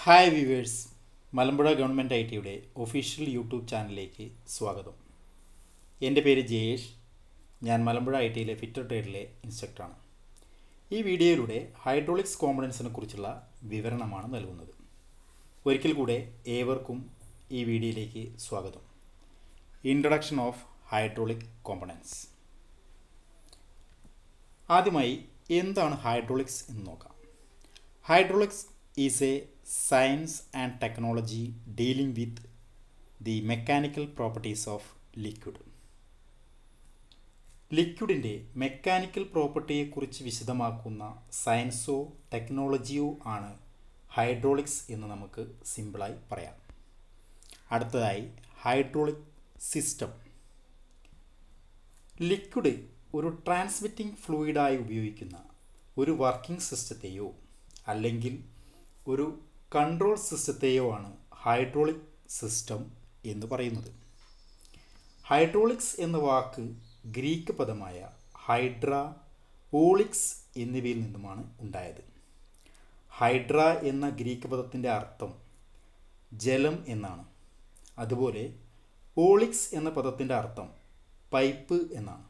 hi viewers Malampuzha government I ടിയുടെ official YouTube ചാനലിലേക്ക് സ്വാഗതം എൻ്റെ പേര് ജയേഷ് ഞാൻ മലമ്പുഴ ഐ ടിയിലെ ഫിറ്റർ ട്രേഡിലെ ഇൻസ്ട്രക്ടറാണ് ഈ വീഡിയോയിലൂടെ ഹൈഡ്രോളിക്സ് കോമ്പണൻസിനെ കുറിച്ചുള്ള വിവരണമാണ് നൽകുന്നത് ഒരിക്കൽ കൂടെ ഏവർക്കും ഈ വീഡിയോയിലേക്ക് സ്വാഗതം ഇൻട്രൊഡക്ഷൻ ഓഫ് ഹൈഡ്രോളിക് കോമ്പണൻസ് ആദ്യമായി എന്താണ് ഹൈഡ്രോളിക്സ് എന്ന് നോക്കാം hydraulics is a science and technology dealing with the mechanical properties of liquid ലിക്വിഡിൻ്റെ മെക്കാനിക്കൽ പ്രോപ്പർട്ടിയെക്കുറിച്ച് വിശദമാക്കുന്ന സയൻസോ ടെക്നോളജിയോ ആണ് ഹൈഡ്രോളിക്സ് എന്ന് നമുക്ക് സിമ്പിളായി പറയാം അടുത്തതായി ഹൈഡ്രോളിക് സിസ്റ്റം ലിക്വിഡ് ഒരു ട്രാൻസ്മിറ്റിംഗ് ഫ്ലൂയിഡായി ഉപയോഗിക്കുന്ന ഒരു വർക്കിംഗ് സിസ്റ്റത്തെയോ അല്ലെങ്കിൽ ഒരു കൺട്രോൾ സിസ്റ്റത്തെയോ ആണ് ഹൈഡ്രോളിക് സിസ്റ്റം എന്ന് പറയുന്നത് ഹൈഡ്രോളിക്സ് എന്ന വാക്ക് ഗ്രീക്ക് പദമായ ഹൈഡ്ര ഓളിക്സ് എന്നിവയിൽ നിന്നുമാണ് ഉണ്ടായത് ഹൈഡ്ര എന്ന ഗ്രീക്ക് പദത്തിൻ്റെ അർത്ഥം ജലം എന്നാണ് അതുപോലെ ഓളിക്സ് എന്ന പദത്തിൻ്റെ അർത്ഥം പൈപ്പ് എന്നാണ്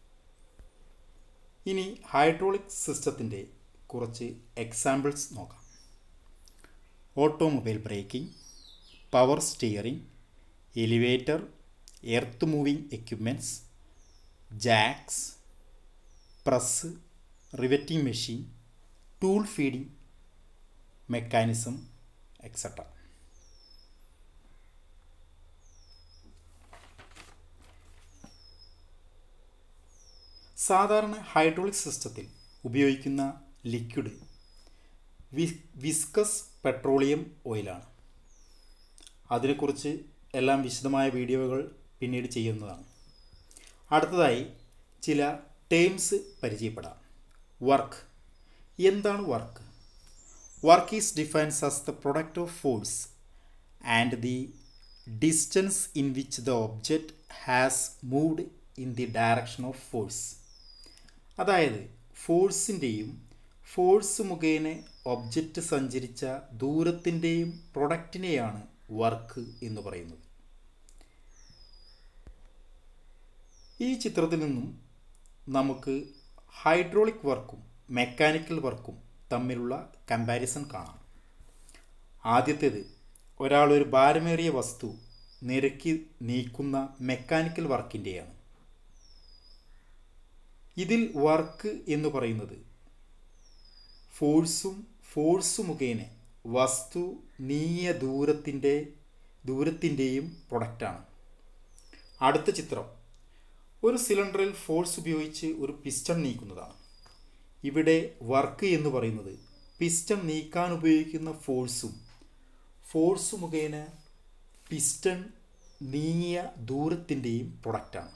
ഇനി ഹൈഡ്രോളിക് സിസ്റ്റത്തിൻ്റെ കുറച്ച് എക്സാമ്പിൾസ് നോക്കാം automobile braking power steering elevator earth moving equipments jacks press riveting machine tool feeding mechanism etcetera സാധാരണ ഹൈഡ്രോളിക് സിസ്റ്റത്തിൽ ഉപയോഗിക്കുന്ന ലിക്വിഡ് വി വിസ്കസ് പെട്രോളിയം ഓയിലാണ് അതിനെക്കുറിച്ച് എല്ലാം വിശദമായ വീഡിയോകൾ പിന്നീട് ചെയ്യുന്നതാണ് അടുത്തതായി ചില ടേംസ് പരിചയപ്പെടാം വർക്ക് എന്താണ് work work is defines as the product of force and the distance in which the object has moved in the direction of force അതായത് ഫോഴ്സിൻ്റെയും ഫോഴ്സ് മുഖേന ഒബ്ജക്റ്റ് സഞ്ചരിച്ച ദൂരത്തിൻ്റെയും പ്രൊഡക്റ്റിനെയാണ് വർക്ക് എന്ന് പറയുന്നത് ഈ ചിത്രത്തിൽ നിന്നും നമുക്ക് ഹൈഡ്രോളിക് വർക്കും മെക്കാനിക്കൽ വർക്കും തമ്മിലുള്ള കമ്പാരിസൺ കാണാം ആദ്യത്തേത് ഒരാൾ ഒരു ഭാരമേറിയ വസ്തു നിരക്കി നീക്കുന്ന മെക്കാനിക്കൽ വർക്കിൻ്റെയാണ് ഇതിൽ വർക്ക് എന്ന് പറയുന്നത് ഫോഴ്സും ഫോഴ്സ് മുഖേന വസ്തു നീയ ദൂരത്തിൻ്റെ ദൂരത്തിൻ്റെയും പ്രൊഡക്റ്റാണ് അടുത്ത ചിത്രം ഒരു സിലിണ്ടറിൽ ഫോഴ്സ് ഉപയോഗിച്ച് ഒരു പിസ്റ്റൺ നീക്കുന്നതാണ് ഇവിടെ വർക്ക് എന്ന് പറയുന്നത് പിസ്റ്റൺ നീക്കാൻ ഉപയോഗിക്കുന്ന ഫോഴ്സും ഫോഴ്സ് മുഖേന പിസ്റ്റൺ നീങ്ങിയ ദൂരത്തിൻ്റെയും പ്രൊഡക്റ്റാണ്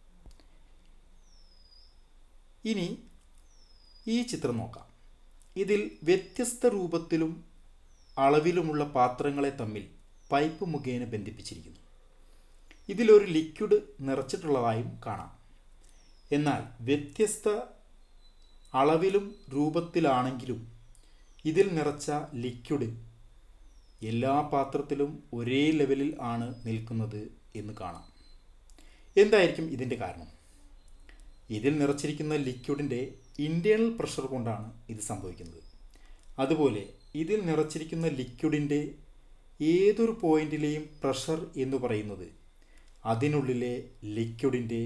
ഇനി ഈ ചിത്രം നോക്കാം ഇതിൽ വ്യത്യസ്ത രൂപത്തിലും അളവിലുമുള്ള പാത്രങ്ങളെ തമ്മിൽ പൈപ്പ് മുഖേന ബന്ധിപ്പിച്ചിരിക്കുന്നു ഇതിലൊരു ലിക്വിഡ് നിറച്ചിട്ടുള്ളതായും കാണാം എന്നാൽ വ്യത്യസ്ത അളവിലും രൂപത്തിലാണെങ്കിലും ഇതിൽ നിറച്ച ലിക്വിഡ് എല്ലാ പാത്രത്തിലും ഒരേ ലെവലിൽ ആണ് നിൽക്കുന്നത് എന്ന് കാണാം എന്തായിരിക്കും ഇതിൻ്റെ കാരണം ഇതിൽ നിറച്ചിരിക്കുന്ന ലിക്വിഡിൻ്റെ ഇൻറ്റേർണൽ പ്രഷർ കൊണ്ടാണ് ഇത് സംഭവിക്കുന്നത് അതുപോലെ ഇതിൽ നിറച്ചിരിക്കുന്ന ലിക്വിഡിൻ്റെ ഏതൊരു പോയിന്റിലെയും പ്രഷർ എന്ന് പറയുന്നത് അതിനുള്ളിലെ ലിക്വിഡിൻ്റെ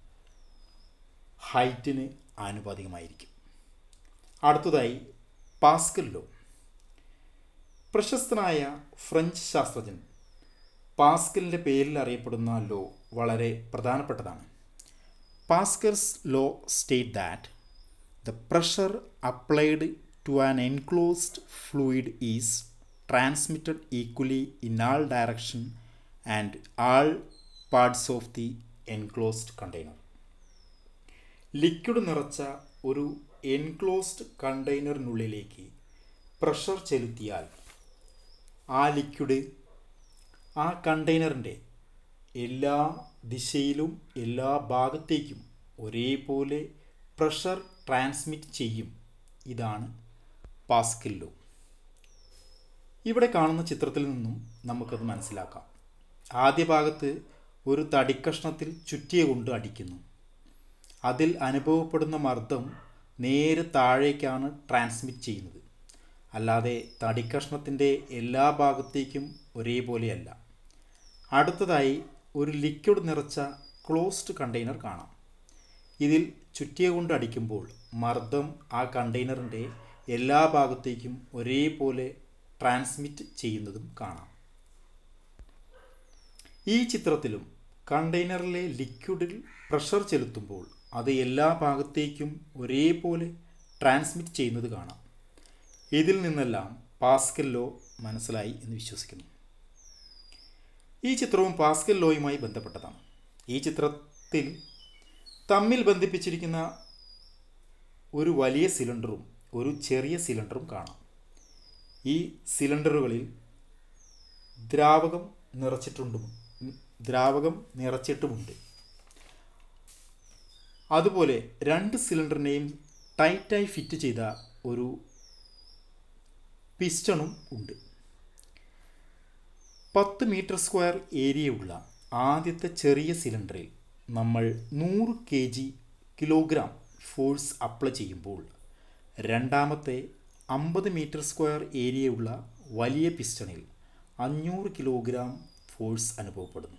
ഹൈറ്റിന് ആനുപാതികമായിരിക്കും അടുത്തതായി പാസ്കൽ ലോ പ്രശസ്തനായ ഫ്രഞ്ച് ശാസ്ത്രജ്ഞൻ പാസ്കലിൻ്റെ പേരിൽ അറിയപ്പെടുന്ന ലോ വളരെ പ്രധാനപ്പെട്ടതാണ് Pascal's law states that the pressure applied to an enclosed fluid is transmitted equally in all direction and all parts of the enclosed container liquid നിറച്ച ഒരു എൻക്ലോസ്ഡ് കണ്ടെയ്നറിനുള്ളിലേക്ക് പ്രഷർ ചെലുത്തിയാൽ ആ liquid ആ കണ്ടെയ്നറിൻ്റെ എല്ലാ ദിശയിലും എല്ലാ ഭാഗത്തേക്കും ഒരേപോലെ പ്രഷർ ട്രാൻസ്മിറ്റ് ചെയ്യും ഇതാണ് പാസ്കൽ ലോ ഇവിടെ കാണുന്ന ചിത്രത്തിൽ നിന്നും നമുക്കത് മനസ്സിലാക്കാം ആദ്യ ഭാഗത്ത് ഒരു തടിക്കഷ്ണത്തിൽ ചുറ്റിയ കൊണ്ട് അടിക്കുന്നു അതിൽ അനുഭവപ്പെടുന്ന മർദ്ദം നേരെ താഴേക്കാണ് ട്രാൻസ്മിറ്റ് ചെയ്യുന്നത് അല്ലാതെ തടിക്കഷ്ണത്തിൻ്റെ എല്ലാ ഭാഗത്തേക്കും ഒരേപോലെയല്ല അടുത്തതായി ഒരു ലിക്വിഡ് നിറച്ച ക്ലോസ്ഡ് കണ്ടെയ്നർ കാണാം ഇതിൽ ചുറ്റിയ കൊണ്ട് അടിക്കുമ്പോൾ മർദ്ദം ആ കണ്ടെയ്നറിൻ്റെ എല്ലാ ഭാഗത്തേക്കും ഒരേപോലെ ട്രാൻസ്മിറ്റ് ചെയ്യുന്നതും കാണാം ഈ ചിത്രത്തിലും കണ്ടെയ്നറിലെ ലിക്വിഡിൽ പ്രഷർ ചെലുത്തുമ്പോൾ അത് എല്ലാ ഭാഗത്തേക്കും ഒരേപോലെ ട്രാൻസ്മിറ്റ് ചെയ്യുന്നത് കാണാം ഇതിൽ നിന്നെല്ലാം പാസ്കൽ ലോ മനസ്സിലായി എന്ന് വിശ്വസിക്കുന്നു ഈ ചിത്രവും പാസ്കൽ ലോയുമായി ബന്ധപ്പെട്ടതാണ് ഈ ചിത്രത്തിൽ തമ്മിൽ ബന്ധിപ്പിച്ചിരിക്കുന്ന ഒരു വലിയ സിലിണ്ടറും ഒരു ചെറിയ സിലിണ്ടറും കാണാം ഈ സിലിണ്ടറുകളിൽ ദ്രാവകം നിറച്ചിട്ടുണ്ടും ദ്രാവകം നിറച്ചിട്ടുമുണ്ട് അതുപോലെ രണ്ട് സിലിണ്ടറിനെയും ടൈറ്റായി ഫിറ്റ് ചെയ്ത ഒരു പിസ്റ്റണും ഉണ്ട് പത്ത് മീറ്റർ സ്ക്വയർ ഏരിയയുള്ള ആദ്യത്തെ ചെറിയ സിലിണ്ടറിൽ നമ്മൾ നൂറ് K G kilogram force apply ചെയ്യുമ്പോൾ രണ്ടാമത്തെ അമ്പത് മീറ്റർ സ്ക്വയർ ഏരിയയുള്ള വലിയ പിസ്റ്റണിൽ അഞ്ഞൂറ് കിലോഗ്രാം ഫോഴ്സ് അനുഭവപ്പെടുന്നു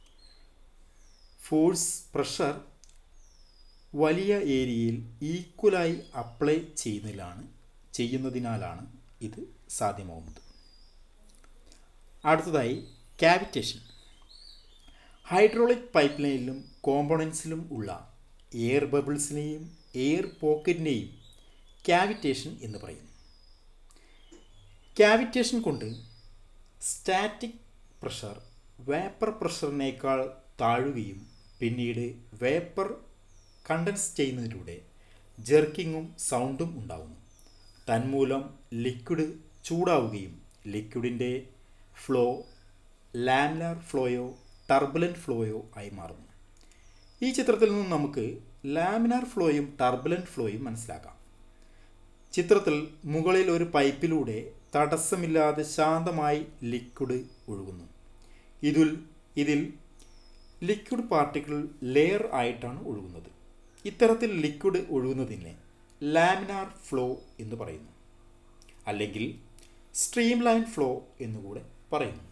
ഫോഴ്സ് പ്രഷർ വലിയ ഏരിയയിൽ ഈക്വലായി അപ്ലൈ ചെയ്യുന്നതിലാണ് ചെയ്യുന്നതിനാലാണ് ഇത് സാധ്യമാവുന്നത് അടുത്തതായി ക്യാവിറ്റേഷൻ ഹൈഡ്രോളിക് പൈപ്പ് ലൈനിലും കോമ്പണൻസിലും ഉള്ള എയർ ബബിൾസിനെയും എയർ പോക്കറ്റിനെയും ക്യാവിറ്റേഷൻ എന്ന് പറയുന്നു ക്യാവിറ്റേഷൻ കൊണ്ട് സ്റ്റാറ്റിക് പ്രഷർ വേപ്പർ പ്രഷറിനേക്കാൾ താഴുകയും പിന്നീട് വേപ്പർ കണ്ടൻസ് ചെയ്യുന്നതിലൂടെ ജെർക്കിങ്ങും സൗണ്ടും ഉണ്ടാകുന്നു തന്മൂലം ലിക്വിഡ് ചൂടാവുകയും ലിക്വിഡിൻ്റെ ഫ്ലോ ലാമിനാർ ഫ്ലോയോ ടർബുലൻറ്റ് ഫ്ലോയോ ആയി മാറുന്നു ഈ ചിത്രത്തിൽ നിന്നും നമുക്ക് ലാമിനാർ ഫ്ലോയും ടർബുലൻറ്റ് ഫ്ലോയും മനസ്സിലാക്കാം ചിത്രത്തിൽ മുകളിൽ ഒരു പൈപ്പിലൂടെ തടസ്സമില്ലാതെ ശാന്തമായി ലിക്വിഡ് ഒഴുകുന്നു ഇതിൽ ഇതിൽ ലിക്വിഡ് പാർട്ടിക്കിൾ ലെയർ ആയിട്ടാണ് ഒഴുകുന്നത് ഇത്തരത്തിൽ ലിക്വിഡ് ഒഴുകുന്നതിനെ ലാമിനാർ ഫ്ലോ എന്ന് പറയുന്നു അല്ലെങ്കിൽ സ്ട്രീം ലൈൻ ഫ്ലോ എന്നുകൂടെ പറയുന്നു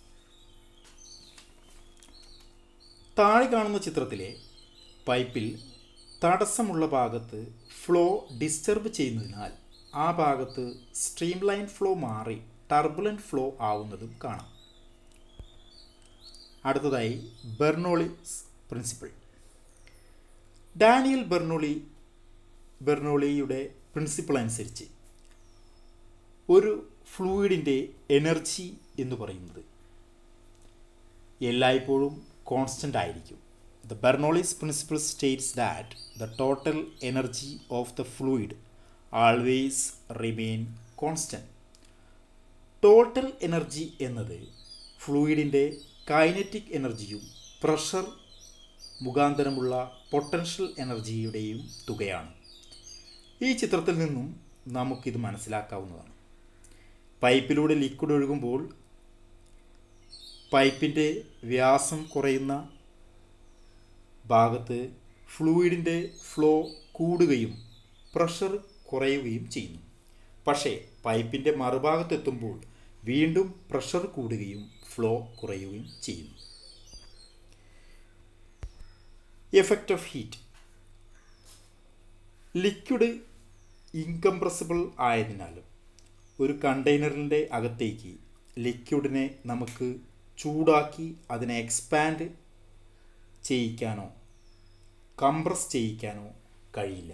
താഴെ കാണുന്ന ചിത്രത്തിലെ പൈപ്പിൽ തടസ്സമുള്ള ഭാഗത്ത് ഫ്ലോ ഡിസ്റ്റർബ് ചെയ്യുന്നതിനാൽ ആ ഭാഗത്ത് സ്ട്രീം ലൈൻ ഫ്ലോ മാറി ടർബുലൻറ്റ് ഫ്ലോ ആവുന്നതും കാണാം അടുത്തതായി ബെർണോളിസ് പ്രിൻസിപ്പിൾ ഡാനിയൽ ബെർണോളി ബെർണോളിയുടെ പ്രിൻസിപ്പിൾ അനുസരിച്ച് ഒരു ഫ്ലൂയിഡിൻ്റെ എനർജി എന്ന് പറയുന്നത് എല്ലായ്പ്പോഴും കോൺസ്റ്റൻ്റ് ആയിരിക്കും the Bernoulli's principle states that the total energy of the fluid always remain constant total energy എന്നത് ഫ്ലൂയിഡിൻ്റെ കൈനറ്റിക് എനർജിയും പ്രഷർ മുഖാന്തരമുള്ള പൊട്ടൻഷ്യൽ എനർജിയുടെയും തുകയാണ് ഈ ചിത്രത്തിൽ നിന്നും നമുക്കിത് മനസ്സിലാക്കാവുന്നതാണ് പൈപ്പിലൂടെ ലിക്വിഡ് ഒഴുകുമ്പോൾ പൈപ്പിൻ്റെ വ്യാസം കുറയുന്ന ഭാഗത്ത് ഫ്ലൂയിഡിൻ്റെ ഫ്ലോ കൂടുകയും പ്രഷർ കുറയുകയും ചെയ്യുന്നു പക്ഷേ പൈപ്പിൻ്റെ മറുഭാഗത്തെത്തുമ്പോൾ വീണ്ടും പ്രഷർ കൂടുകയും ഫ്ലോ കുറയുകയും ചെയ്യുന്നു effect of heat liquid incompressible ആയതിനാലും ഒരു കണ്ടെയ്നറിൻ്റെ അകത്തേക്ക് ലിക്വിഡിനെ നമുക്ക് ചൂടാക്കി അതിനെ എക്സ്പാൻഡ് ചെയ്യിക്കാനോ കംപ്രസ് ചെയ്യിക്കാനോ കഴിയില്ല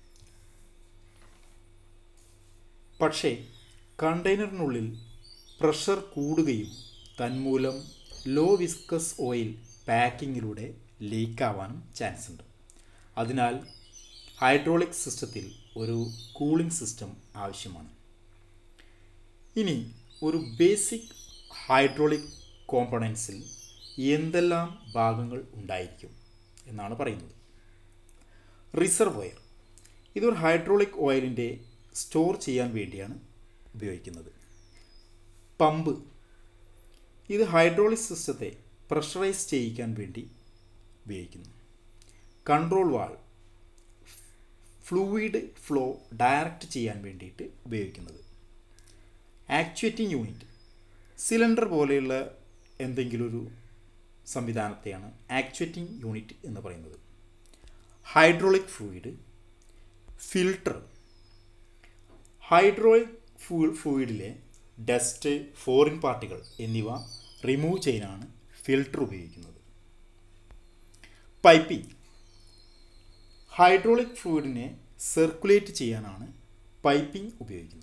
പക്ഷേ കണ്ടെയ്നറിനുള്ളിൽ പ്രഷർ കൂടുകയും തന്മൂലം ലോ വിസ്കസ് ഓയിൽ പാക്കിങ്ങിലൂടെ ലീക്കാവാനും ചാൻസ് ഉണ്ട് അതിനാൽ ഹൈഡ്രോളിക് സിസ്റ്റത്തിൽ ഒരു കൂളിംഗ് സിസ്റ്റം ആവശ്യമാണ് ഇനി ഒരു ബേസിക് ഹൈഡ്രോളിക് കോമ്പണൻസിൽ എന്തെല്ലാം ഭാഗങ്ങൾ ഉണ്ടായിരിക്കും എന്നാണ് പറയുന്നത് റിസർവോയർ ഇതൊരു ഹൈഡ്രോളിക് ഓയിലിൻ്റെ സ്റ്റോർ ചെയ്യാൻ വേണ്ടിയാണ് ഉപയോഗിക്കുന്നത് പമ്പ് ഇത് ഹൈഡ്രോളിക് സിസ്റ്റത്തെ പ്രഷറൈസ് ചെയ്യിക്കാൻ വേണ്ടി ഉപയോഗിക്കുന്നു control valve fluid flow direct ചെയ്യാൻ വേണ്ടിയിട്ട് ഉപയോഗിക്കുന്നത് ആക്ച്വേറ്റിംഗ് യൂണിറ്റ് സിലിണ്ടർ പോലെയുള്ള എന്തെങ്കിലും ഒരു സംവിധാനത്തെയാണ് ആക്ച്വേറ്റിംഗ് യൂണിറ്റ് എന്ന് പറയുന്നത് ഹൈഡ്രോളിക് ഫ്ലൂയിഡ് ഫിൽട്ടർ ഹൈഡ്രോളിക് ഫ്ലൂയിഡിലെ ഡസ്റ്റ് ഫോറിൻ പാർട്ടികൾ എന്നിവ റിമൂവ് ചെയ്യാനാണ് ഫിൽട്ടർ ഉപയോഗിക്കുന്നത് പൈപ്പിംഗ് ഹൈഡ്രോളിക് ഫ്ലൂയിഡിനെ സർക്കുലേറ്റ് ചെയ്യാനാണ് പൈപ്പിംഗ് ഉപയോഗിക്കുന്നത്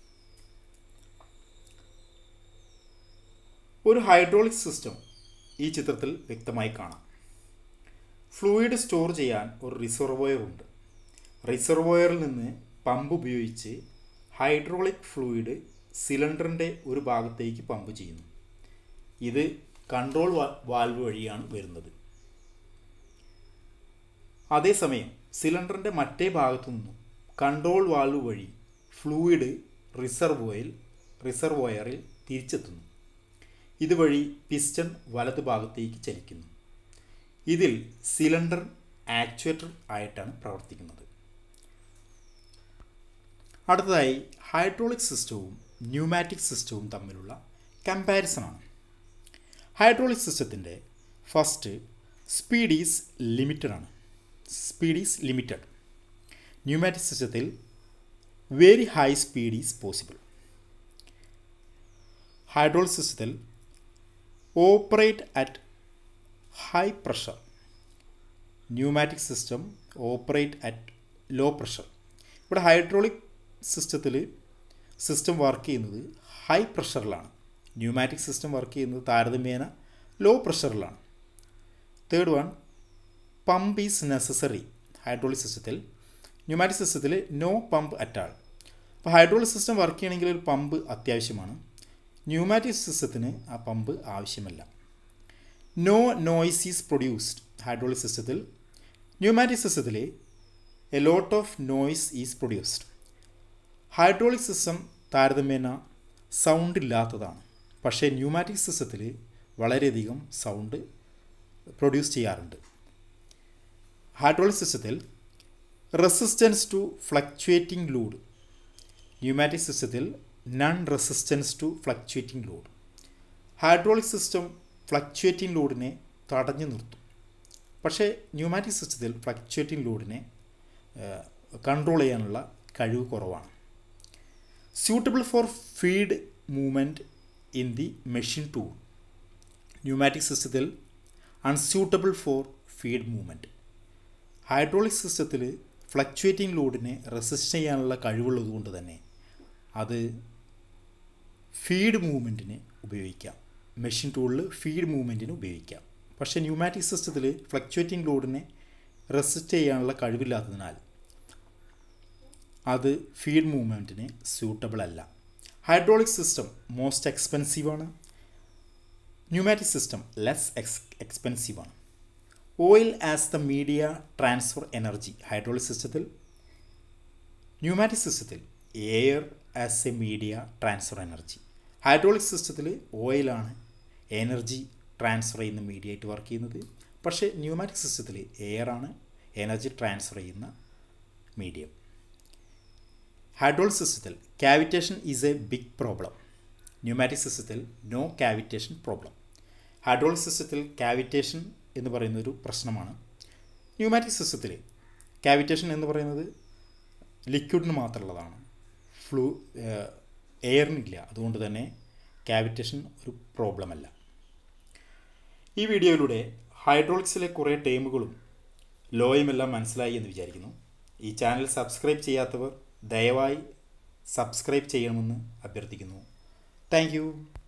ഒരു ഹൈഡ്രോളിക് സിസ്റ്റം ഈ ചിത്രത്തിൽ വ്യക്തമായി കാണാം ഫ്ലൂയിഡ് സ്റ്റോർ ചെയ്യാൻ ഒരു റിസർവോയർ ഉണ്ട് റിസർവോയറിൽ നിന്ന് പമ്പ് ഉപയോഗിച്ച് ഹൈഡ്രോളിക് ഫ്ലൂയിഡ് സിലിണ്ടറിൻ്റെ ഒരു ഭാഗത്തേക്ക് പമ്പ് ചെയ്യുന്നു ഇത് കൺട്രോൾ വാൽവ് വഴിയാണ് വരുന്നത് അതേസമയം സിലിണ്ടറിൻ്റെ മറ്റേ ഭാഗത്തു നിന്നും കൺട്രോൾ വാൽവ് വഴി ഫ്ലൂയിഡ് റിസർവോയിൽ റിസർവോയറിൽ തിരിച്ചെത്തുന്നു ഇതുവഴി പിസ്റ്റൺ വലതു ഭാഗത്തേക്ക് ചലിക്കുന്നു ഇതിൽ സിലിണ്ടർ ആക്ച്വേറ്റർ ആയിട്ടാണ് പ്രവർത്തിക്കുന്നത് അടുത്തതായി ഹൈഡ്രോളിക് സിസ്റ്റവും ന്യൂമാറ്റിക് സിസ്റ്റവും തമ്മിലുള്ള കമ്പാരിസണാണ് ഹൈഡ്രോളിക് സിസ്റ്റത്തിൻ്റെ ഫസ്റ്റ് സ്പീഡ് ഈസ് ലിമിറ്റഡ് ആണ് സ്പീഡ് ഈസ് ലിമിറ്റഡ് ന്യൂമാറ്റിക് സിസ്റ്റത്തിൽ very high speed is possible hydraulic സിസ്റ്റത്തിൽ operate at high pressure pneumatic system operate at low pressure ഇവിടെ ഹൈഡ്രോളിക് സിസ്റ്റത്തിൽ സിസ്റ്റം വർക്ക് ചെയ്യുന്നത് ഹൈ പ്രഷറിലാണ് ന്യൂമാറ്റിക് സിസ്റ്റം വർക്ക് ചെയ്യുന്നത് താരതമ്യേന ലോ പ്രഷറിലാണ് third one pump is necessary hydraulic സിസ്റ്റത്തിൽ ന്യൂമാറ്റിക് സിസ്റ്റത്തിൽ നോ പമ്പ് അറ്റാൾ അപ്പോൾ ഹൈഡ്രോളിക് സിസ്റ്റം വർക്ക് ചെയ്യണമെങ്കിൽ ഒരു പമ്പ് അത്യാവശ്യമാണ് ന്യൂമാറ്റിക് സിസ്റ്റത്തിന് ആ പമ്പ് ആവശ്യമല്ല no noise is produced hydraulic സിസ്റ്റത്തിൽ ന്യൂമാറ്റിക് സിസ്റ്റത്തിൽ a lot of noise is produced hydraulic system താരതമ്യേന സൗണ്ട് ഇല്ലാത്തതാണ് പക്ഷേ ന്യൂമാറ്റിക് സിസ്റ്റത്തിൽ വളരെയധികം സൗണ്ട് പ്രൊഡ്യൂസ് ചെയ്യാറുണ്ട് ഹൈഡ്രോളിക് സിസ്റ്റത്തിൽ resistance to fluctuating load pneumatic സിസ്റ്റത്തിൽ non resistance to fluctuating load hydraulic system fluctuating ലോഡിനെ തടഞ്ഞു നിർത്തും പക്ഷേ ന്യൂമാറ്റിക് സിസ്റ്റത്തിൽ ഫ്ലക്ച്വേറ്റിംഗ് ലോഡിനെ കൺട്രോൾ ചെയ്യാനുള്ള കഴിവ് കുറവാണ് suitable for feed movement in the machine tool pneumatic സിസ്റ്റത്തിൽ unsuitable for feed movement hydraulic സിസ്റ്റത്തിൽ ഫ്ലക്ച്വേറ്റിംഗ് ലോഡിനെ റെസിസ്റ്റ് ചെയ്യാനുള്ള കഴിവുള്ളത് കൊണ്ട് തന്നെ അത് ഫീഡ് മൂവ്മെൻറ്റിന് ഉപയോഗിക്കാം മെഷീൻ ടൂളിൽ ഫീഡ് മൂവ്മെൻറ്റിന് ഉപയോഗിക്കാം പക്ഷേ ന്യൂമാറ്റിക് സിസ്റ്റത്തിൽ ഫ്ലക്ച്വേറ്റിംഗ് ലോഡിനെ റെസിസ്റ്റ് ചെയ്യാനുള്ള കഴിവില്ലാത്തതിനാൽ അത് ഫീഡ് മൂവ്മെൻറ്റിന് സ്യൂട്ടബിൾ അല്ല ഹൈഡ്രോളിക് സിസ്റ്റം മോസ്റ്റ് എക്സ്പെൻസീവാണ് ന്യൂമാറ്റിക് സിസ്റ്റം ലെസ് എക്സ് എക്സ്പെൻസീവാണ് oil as the media transfer energy hydraulic സിസ്റ്റത്തിൽ ന്യൂമാറ്റിക് സിസ്റ്റത്തിൽ air as a media transfer energy hydraulic സിസ്റ്റത്തിൽ ഓയിലാണ് എനർജി ട്രാൻസ്ഫർ ചെയ്യുന്ന മീഡിയ ആയിട്ട് വർക്ക് ചെയ്യുന്നത് പക്ഷേ ന്യൂമാറ്റിക് സിസ്റ്റത്തിൽ എയറാണ് എനർജി ട്രാൻസ്ഫർ ചെയ്യുന്ന മീഡിയം ഹൈഡ്രോളിക് സിസ്റ്റത്തിൽ cavitation is a big problem pneumatic സിസ്റ്റത്തിൽ നോ കാവിറ്റേഷൻ പ്രോബ്ലം ഹൈഡ്രോളിക് സിസ്റ്റത്തിൽ കാവിറ്റേഷൻ എന്ന് പറയുന്ന ഒരു പ്രശ്നമാണ് ന്യൂമാറ്റിക് സിസ്റ്റത്തിൽ കാവിറ്റേഷൻ എന്ന് പറയുന്നത് ലിക്വിഡിന് മാത്രമുള്ളതാണ് ഫ്ലൂ എയറിനില്ല അതുകൊണ്ട് തന്നെ കാവിറ്റേഷൻ ഒരു പ്രോബ്ലമല്ല ഈ വീഡിയോയിലൂടെ ഹൈഡ്രോളിക്സിലെ കുറേ ടേമുകളും ലോയുമെല്ലാം മനസ്സിലായി എന്ന് വിചാരിക്കുന്നു ഈ ചാനൽ സബ്സ്ക്രൈബ് ചെയ്യാത്തവർ ദയവായി സബ്സ്ക്രൈബ് ചെയ്യണമെന്ന് അഭ്യർത്ഥിക്കുന്നു താങ്ക്